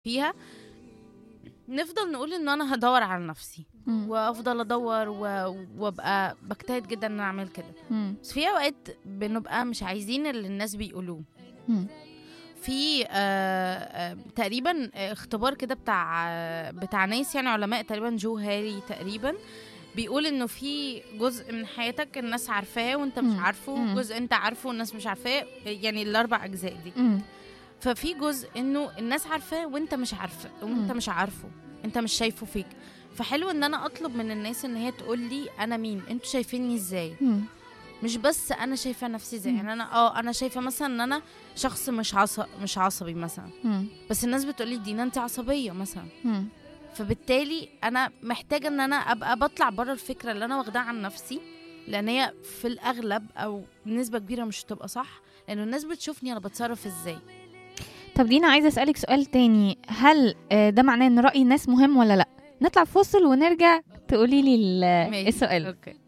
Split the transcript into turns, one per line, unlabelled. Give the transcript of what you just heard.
فيها نفضل نقول ان انا هدور على نفسي
مم.
وافضل ادور و... وابقى بجتهد جدا ان أنا اعمل كده
مم.
بس في اوقات بنبقى مش عايزين اللي الناس بيقولوه
مم.
في آه آه تقريبا اختبار كده بتاع آه بتاع ناس يعني علماء تقريبا جو هاري تقريبا بيقول انه في جزء من حياتك الناس عارفاه وانت مش
مم.
عارفه
مم.
جزء انت عارفه والناس مش عارفاه يعني الاربع اجزاء دي
مم.
ففي جزء انه الناس عارفاه وانت مش عارفه وانت
مم.
مش عارفه انت مش شايفه فيك فحلو ان انا اطلب من الناس ان هي تقول لي انا مين انتوا شايفيني ازاي
مم.
مش بس انا شايفه نفسي ازاي
مم.
يعني انا اه انا شايفه مثلا ان انا شخص مش عصب مش عصبي مثلا
مم.
بس الناس بتقولي دينا انت عصبيه مثلا
مم.
فبالتالي انا محتاجه ان انا ابقى بطلع بره الفكره اللي انا واخداها عن نفسي لان هي في الاغلب او بنسبه كبيره مش هتبقى صح لانه الناس بتشوفني انا بتصرف ازاي
طب دينا عايزه اسالك سؤال تاني هل آه، ده معناه ان راي الناس مهم ولا لا نطلع فاصل ونرجع تقولي لي ال-
ماشي.
السؤال
اوكي